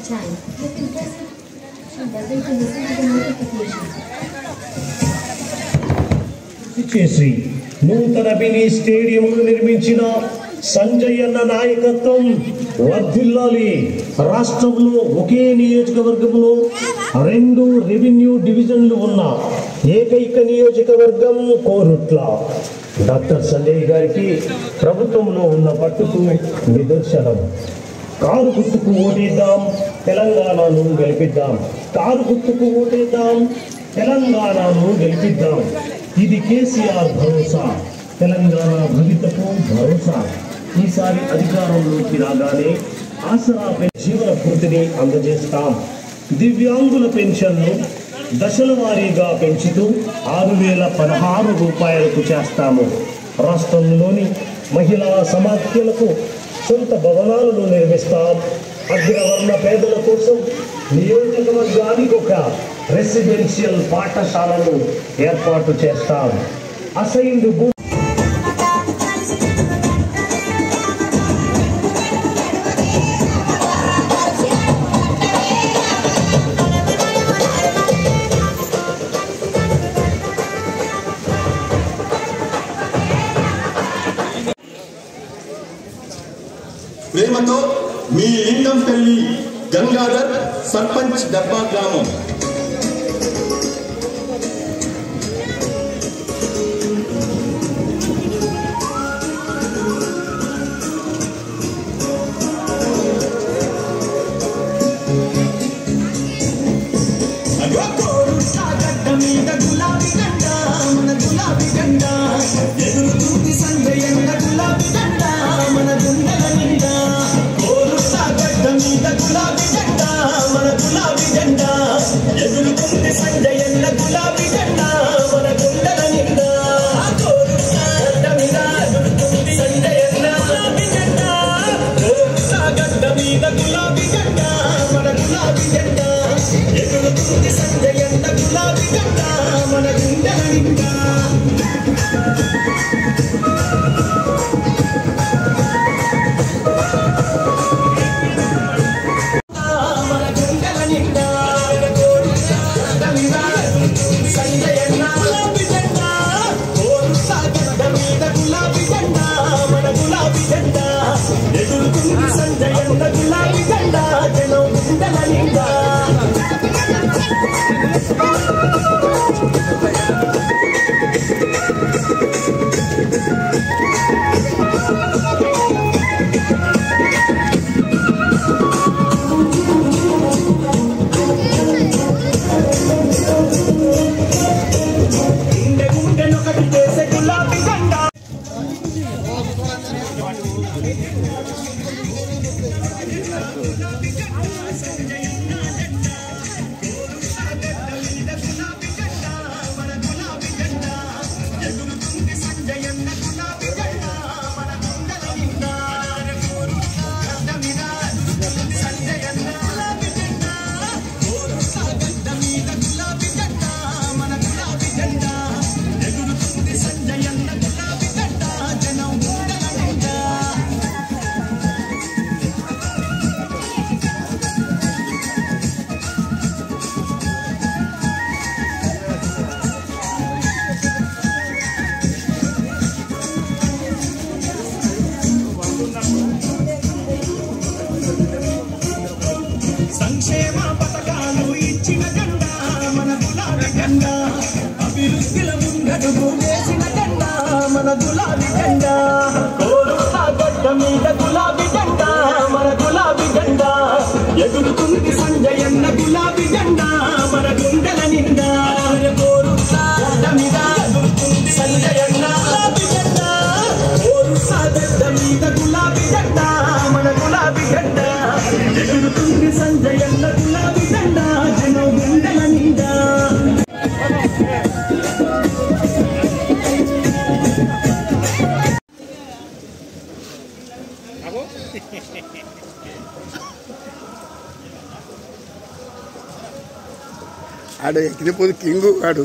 chime. You can press the button to listen to the notification. చేసి నూతన mini స్టేడియంను నిర్మించిన సంజయ్ అన్న నాయకత్వం వర్ధిల్లాలి రాష్ట్రంలో ఒకే నియోజకవర్గంలో రెండు రెవెన్యూ డివిజన్లు ఉన్న ఏకైక నియోజకవర్గం కోరుట్ల డాక్టర్ సంజయ్ గారికి ప్రభుత్వంలో ఉన్న పట్టుకు నిదర్శనం కారు గుర్తుకు ఓటేద్దాం తెలంగాణను గెలిపిద్దాం కారు గుర్తుకు ఓటేద్దాం తెలంగాణను గెలిపిద్దాం ఇది కేసీఆర్ భరోసా తెలంగాణ భవితకు భరోసా ఈసారి అధికారంలోకి రాగానే ఆసరా పెన్ జీవన పూర్తిని అందజేస్తాం దివ్యాంగుల పెన్షన్ను దశల వారీగా పెంచుతూ ఆరు వేల పదహారు రూపాయలకు చేస్తాము రాష్ట్రంలోని మహిళా సమాఖ్యలకు సొంత భవనాలను నిర్మిస్తాం అగ్రవర్ణ పేదల కోసం నియోజకవర్గానికి ఒక రెసిడెన్షియల్ పాఠశాలను ఏర్పాటు చేస్తాం అసైన్డ్ భూ ప్రేమతో మీ లింగం పెళ్లి గంగాధర్ సర్పంచ్ డబ్బా గ్రామం సాగడ్డ మీద గులాబీ గండ మన గులాబీ గండ ఎదురుతుంది సంజయన్న గులాబీ గండ మన గుండెల నిండా కోరు సాగడ్డ మీద గులాబీ గండ మన గులాబీ గండ ఎదురుతుంది సంజయన్న గులాబీ గండ మన గుండెల నిండా కోరు సాగడ్డ మీద ఎదురుతుంది సంజయన్న గులాబీ గండ కోరు సాగడ్డ మీద గులాబీ గండ మన గులాబీ గండ ఎదురుతుంది సంజయన్న గులాబీ గండ మన గుండెల నిండా మన గుండెల నిండా కోరు సాగడ్డ మీద సంజయన్న గులాబీ గండ కోరు సాగడ్డ మీద గులాబీ గండ మన గులాబీ గండ ఎదురుతుంది సంజయన్న గులాబీ గండ జనం గుండెల నిండా గుండె గుండెనొకటి చేసే గులాబీ గండ సంక్షేమ పథకాలు ఇచ్చిన గండ మన గులాబీ గండ అభివృద్ధిల ముందడుగు వేసిన గండ మన గులాబీ గండ కోరు గడ్డ మీద గులాబీ గండ మన గులాబీ గండ ఎదురుతుంది సంజయన్న గులాబీ గండ మన గుండెల నిండా కోరు గడ్డ మీద ఎదురుతుంది సంజయన్న గులాబీ గండ కోరు గడ్డ మీద గులాబీ గండ మన గులాబీ గండ ఎదురుతుంది సంజయన్న గులాబీ గండ జనం గుండెల నిండా ఆడు ఎక్కిపోదు కింగు ఆడు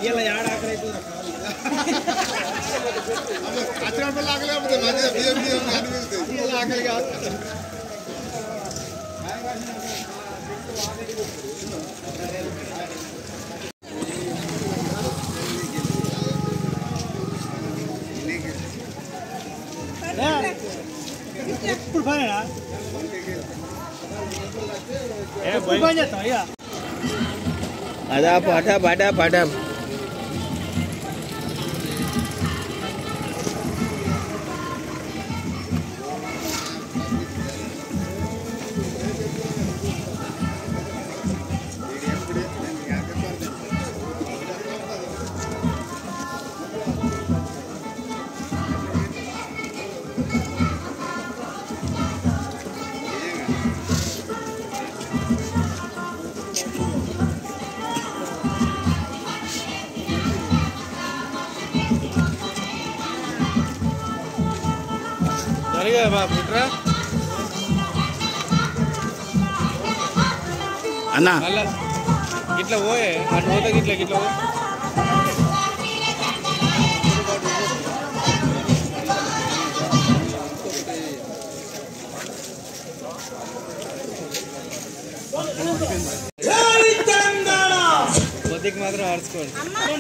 అదా పాట పాట పాట అన్నా ఇట్లా పోయే అటు పోతే ఇట్లా ఇట్లా పోయి కొద్దికి మాత్రం ఆడుకోండి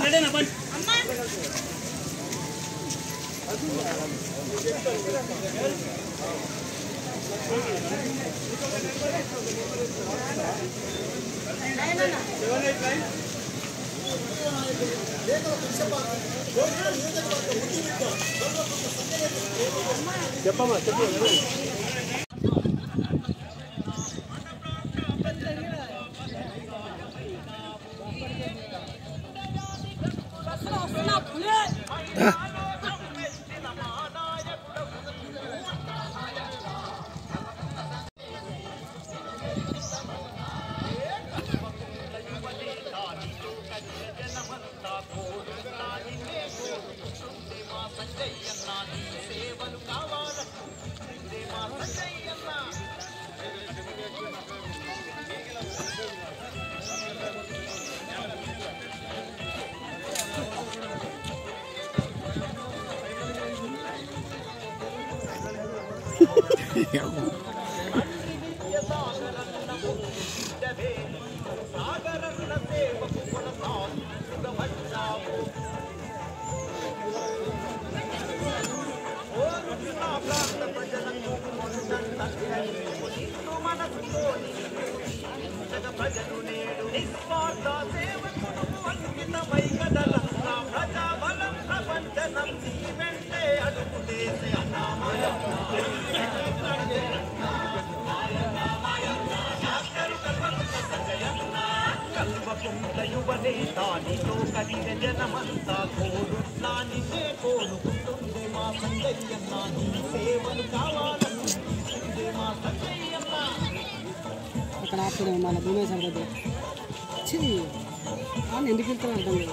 అక్కడ ఆపుతాడు మన భూమేశ్వర దగ్గర ఛీ, ఆయన ఎందుకు వెళ్తాను అర్థం లేదు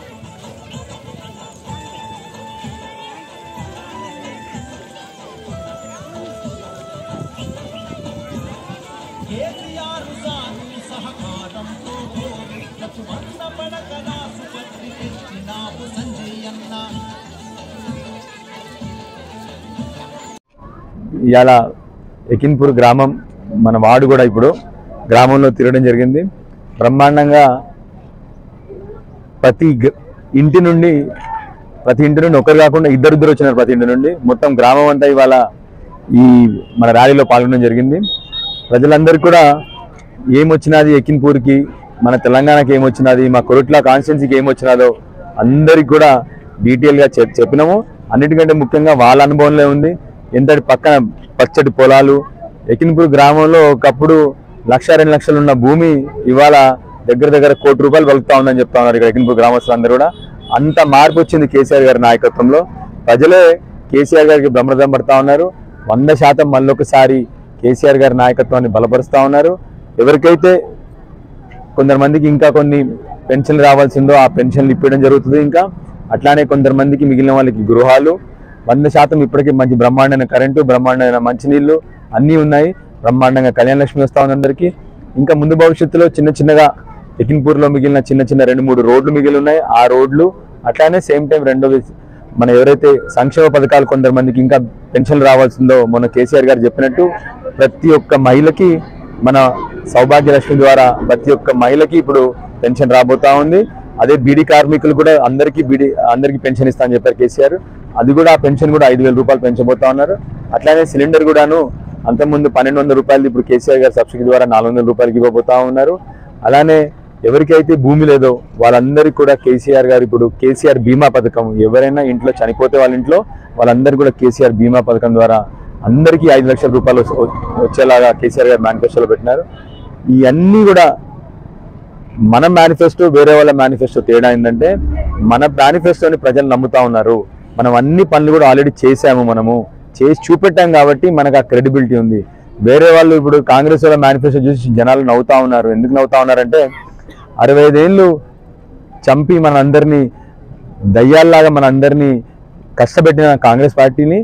ఇవాళ ఎకిన్పూర్ గ్రామం మన వాడు కూడా ఇప్పుడు గ్రామంలో తిరగడం జరిగింది బ్రహ్మాండంగా ప్రతి గ- ఇంటి నుండి ప్రతి ఇంటి నుండి ఒకరు కాకుండా ఇద్దరిద్దరు వచ్చినారు ప్రతి ఇంటి నుండి మొత్తం గ్రామం అంతా ఇవాళ ఈ మన ర్యాలీలో పాల్గొనడం జరిగింది ప్రజలందరికీ కూడా ఏమొచ్చినది ఎకిన్పూర్కి మన తెలంగాణకి ఏమొచ్చినది మా కొరుట్ల కాన్స్టిట్యున్సీకి ఏమొచ్చినాదో అందరికి కూడా డీటెయిల్గా చెప్ చెప్పినాము అన్నిటికంటే ముఖ్యంగా వాళ్ళ అనుభవంలో ఉంది ఎంతటి పక్కన పచ్చటి పొలాలు ఎకిన్పూర్ గ్రామంలో ఒకప్పుడు లక్ష రెండు లక్షలు ఉన్న భూమి ఇవాళ దగ్గర దగ్గర కోటి రూపాయలు పలుకుతా ఉందని చెప్తా ఉన్నారు ఇక్కడ ఎకిన్పూర్ గ్రామస్తులందరూ కూడా అంత మార్పు వచ్చింది కేసీఆర్ గారి నాయకత్వంలో ప్రజలే కేసీఆర్ గారికి బ్రహ్మరథం పడతా ఉన్నారు వంద శాతం మళ్ళొకసారి కేసీఆర్ గారి నాయకత్వాన్ని బలపరుస్తా ఉన్నారు ఎవరికైతే కొందరు మందికి ఇంకా కొన్ని పెన్షన్లు రావాల్సిందో ఆ పెన్షన్లు ఇప్పించడం జరుగుతుంది ఇంకా అట్లానే కొందరు మందికి మిగిలిన వాళ్ళకి గృహాలు వంద శాతం ఇప్పటికీ మంచి బ్రహ్మాండమైన కరెంటు బ్రహ్మాండమైన మంచినీళ్ళు అన్నీ ఉన్నాయి బ్రహ్మాండంగా కళ్యాణ లక్ష్మి వస్తా ఉంది అందరికీ ఇంకా ముందు భవిష్యత్తులో చిన్న చిన్నగా ఎకిన్పూర్లో మిగిలిన చిన్న చిన్న రెండు మూడు రోడ్లు మిగిలి ఉన్నాయి ఆ రోడ్లు అట్లానే సేమ్ టైం రెండోది మన ఎవరైతే సంక్షేమ పథకాలు కొందరు మందికి ఇంకా పెన్షన్ రావాల్సిందో మొన్న కేసీఆర్ గారు చెప్పినట్టు ప్రతి ఒక్క మహిళకి మన సౌభాగ్య లక్ష్మి ద్వారా ప్రతి ఒక్క మహిళకి ఇప్పుడు పెన్షన్ రాబోతా ఉంది అదే బీడీ కార్మికులు కూడా అందరికీ బీడీ అందరికీ పెన్షన్ ఇస్తా అని చెప్పారు కేసీఆర్ అది కూడా ఆ పెన్షన్ కూడా ఐదు వేల రూపాయలు పెంచబోతా ఉన్నారు అట్లానే సిలిండర్ కూడాను అంతకుముందు పన్నెండు వందల రూపాయలు ఇప్పుడు కేసీఆర్ గారు సబ్సిడీ ద్వారా నాలుగు వందల రూపాయలకి ఇవ్వబోతా ఉన్నారు అలానే ఎవరికైతే భూమి లేదో వాళ్ళందరికీ కూడా కేసీఆర్ గారు ఇప్పుడు కేసీఆర్ బీమా పథకం ఎవరైనా ఇంట్లో చనిపోతే వాళ్ళ ఇంట్లో వాళ్ళందరికీ కూడా కేసీఆర్ బీమా పథకం ద్వారా అందరికీ ఐదు లక్షల రూపాయలు వస్- వచ్చేలాగా కేసీఆర్ గారు మేనిఫెస్టోలో పెట్టినారు ఇవన్నీ కూడా మన మేనిఫెస్టో వేరే వాళ్ళ మేనిఫెస్టో తేడా ఏంటంటే మన మేనిఫెస్టోని ప్రజలు నమ్ముతా ఉన్నారు మనం అన్ని పనులు కూడా ఆల్రెడీ చేసాము మనము చేసి చూపెట్టాం కాబట్టి మనకు ఆ క్రెడిబిలిటీ ఉంది వేరే వాళ్ళు ఇప్పుడు కాంగ్రెస్ వాళ్ళ మేనిఫెస్టో చూసి జనాలు నవ్వుతా ఉన్నారు ఎందుకు నవ్వుతా ఉన్నారంటే అరవై ఐదేళ్ళు చంపి మనందరినీ దయ్యాల్లాగా మనందరినీ కష్టపెట్టిన కాంగ్రెస్ పార్టీని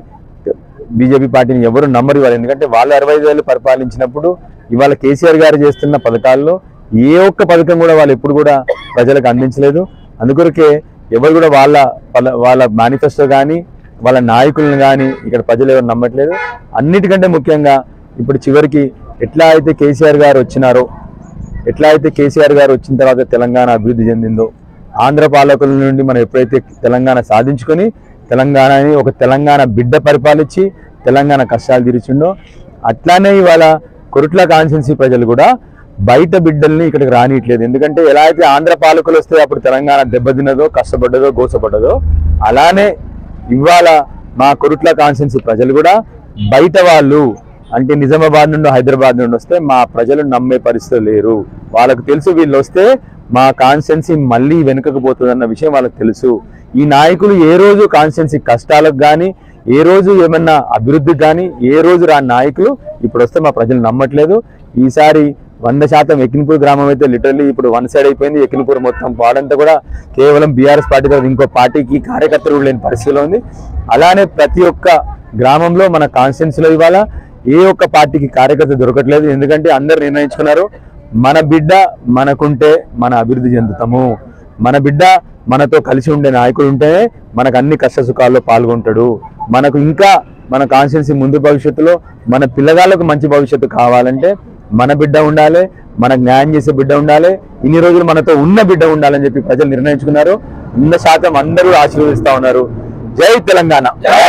బీజేపీ పార్టీని ఎవరు నమ్మరు ఇవాళ ఎందుకంటే వాళ్ళు అరవై ఐదు ఏళ్ళు పరిపాలించినప్పుడు ఇవాళ కేసీఆర్ గారు చేస్తున్న పథకాల్లో ఏ ఒక్క పథకం కూడా వాళ్ళు ఎప్పుడు కూడా ప్రజలకు అందించలేదు అందుకొరకే ఎవరు కూడా వాళ్ళ వాళ్ళ- వాళ్ళ మేనిఫెస్టో కానీ వాళ్ళ నాయకులను కానీ ఇక్కడ ప్రజలు ఎవరు నమ్మట్లేదు అన్నిటికంటే ముఖ్యంగా ఇప్పుడు చివరికి ఎట్లా అయితే కేసీఆర్ గారు వచ్చినారో ఎట్లా అయితే కేసీఆర్ గారు వచ్చిన తర్వాత తెలంగాణ అభివృద్ధి చెందిందో ఆంధ్ర పాలకుల నుండి మనం ఎప్పుడైతే తెలంగాణ సాధించుకొని తెలంగాణని ఒక తెలంగాణ బిడ్డ పరిపాలించి తెలంగాణ కష్టాలు తీర్చిండో అట్లానే ఇవాళ కొరుట్ల కాన్స్టిట్యున్సీ ప్రజలు కూడా బయట బిడ్డల్ని ఇక్కడికి రానియట్లేదు ఎందుకంటే ఎలా అయితే ఆంధ్ర పాలకులు వస్తే అప్పుడు తెలంగాణ దెబ్బతిన్నదో కష్టపడ్డదో గోసపడ్డదో అలానే ఇవాళ మా కొరుట్ల కాన్స్టిట్యున్సీ ప్రజలు కూడా బయట వాళ్ళు అంటే నిజామాబాద్ నుండి హైదరాబాద్ నుండి వస్తే మా ప్రజలు నమ్మే పరిస్థితి లేరు వాళ్ళకు తెలుసు వీళ్ళు వస్తే మా కాన్స్టిట్యున్సీ మళ్ళీ వెనుకకు పోతుందన్న విషయం వాళ్ళకి తెలుసు ఈ నాయకులు ఏ రోజు కాన్స్టిట్యున్సీ కష్టాలకు కానీ ఏ రోజు ఏమన్నా అభివృద్ధికి కానీ ఏ రోజు రాని నాయకులు ఇప్పుడు వస్తే మా ప్రజలు నమ్మట్లేదు ఈసారి వంద శాతం ఎకిన్పూర్ గ్రామం అయితే లిటరల్లీ ఇప్పుడు వన్ సైడ్ అయిపోయింది ఎకిన్పూర్ మొత్తం పాడంతా కూడా కేవలం బీఆర్ఎస్ పార్టీ తర్వాత ఇంకో పార్టీకి కార్యకర్తలు కూడా లేని పరిస్థితిలో ఉంది అలానే ప్రతి ఒక్క గ్రామంలో మన కాన్స్టిట్యున్సీలో ఇవాళ ఏ ఒక్క పార్టీకి కార్యకర్త దొరకట్లేదు ఎందుకంటే అందరు నిర్ణయించుకున్నారు మన బిడ్డ మనకుంటే మన అభివృద్ధి చెందుతాము మన బిడ్డ మనతో కలిసి ఉండే నాయకుడు ఉంటేనే మనకు అన్ని కష్ట సుఖాల్లో పాల్గొంటాడు మనకు ఇంకా మన కాన్స్టిట్యున్సీ ముందు భవిష్యత్తులో మన పిల్లగాళ్ళకు మంచి భవిష్యత్తు కావాలంటే మన బిడ్డ ఉండాలి మనకు న్యాయం చేసే బిడ్డ ఉండాలి ఇన్ని రోజులు మనతో ఉన్న బిడ్డ ఉండాలని చెప్పి ప్రజలు నిర్ణయించుకున్నారు వంద శాతం అందరూ ఆశీర్వదిస్తా ఉన్నారు జై తెలంగాణ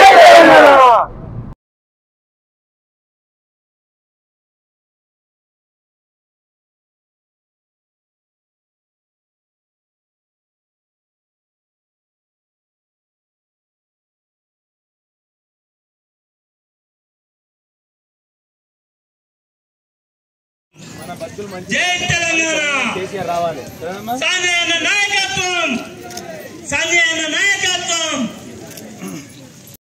జై తెలంగాణ సంజయ్ అన్న నాయకత్వం సంజయ్ అన్న నాయకత్వం